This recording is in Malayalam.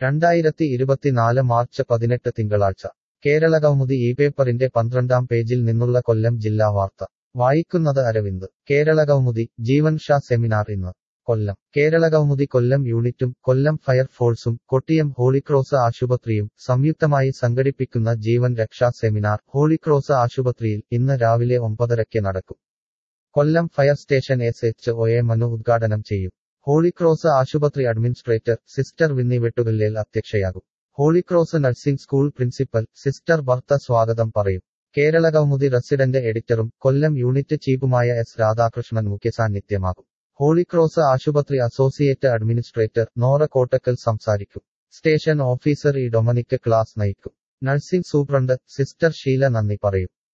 രണ്ടായിരത്തി ഇരുപത്തിനാല് മാർച്ച് പതിനെട്ട് തിങ്കളാഴ്ച കേരള കൗമുദി ഈ പേപ്പറിന്റെ പന്ത്രണ്ടാം പേജിൽ നിന്നുള്ള കൊല്ലം ജില്ലാ വാർത്ത വായിക്കുന്നത് അരവിന്ദ് കേരള കൗമുദി ജീവൻ ഷാ സെമിനാർ ഇന്ന് കൊല്ലം കേരള കൗമുദി കൊല്ലം യൂണിറ്റും കൊല്ലം ഫയർഫോഴ്സും കൊട്ടിയം ഹോളിക്രോസ് ആശുപത്രിയും സംയുക്തമായി സംഘടിപ്പിക്കുന്ന ജീവൻ രക്ഷാ സെമിനാർ ഹോളിക്രോസ് ആശുപത്രിയിൽ ഇന്ന് രാവിലെ ഒമ്പതരയ്ക്ക് നടക്കും Kollam fire station S H O A Manu ഉദ്ഘാടനം ചെയ്യും ഹോളിക്രോസ് ആശുപത്രി അഡ്മിനിസ്ട്രേറ്റർ സിസ്റ്റർ വിന്നി വെട്ടുകല്ലേൽ അധ്യക്ഷയാകും Holy Cross nursing school principal sister ഭർത്ത സ്വാഗതം പറയും കേരള കൗമുദി റെസിഡന്റ് എഡിറ്ററും കൊല്ലം യൂണിറ്റ് ചീഫുമായ എസ് രാധാകൃഷ്ണൻ മുഖ്യസാന്നിധ്യമാകും ഹോളിക്രോസ് ആശുപത്രി അസോസിയേറ്റ് അഡ്മിനിസ്ട്രേറ്റർ നോറ കോട്ടക്കൽ സംസാരിക്കും station officer E Dominic class നയിക്കും നഴ്സിംഗ് സൂപ്രണ്ട് സിസ്റ്റർ ഷീല നന്ദി പറയും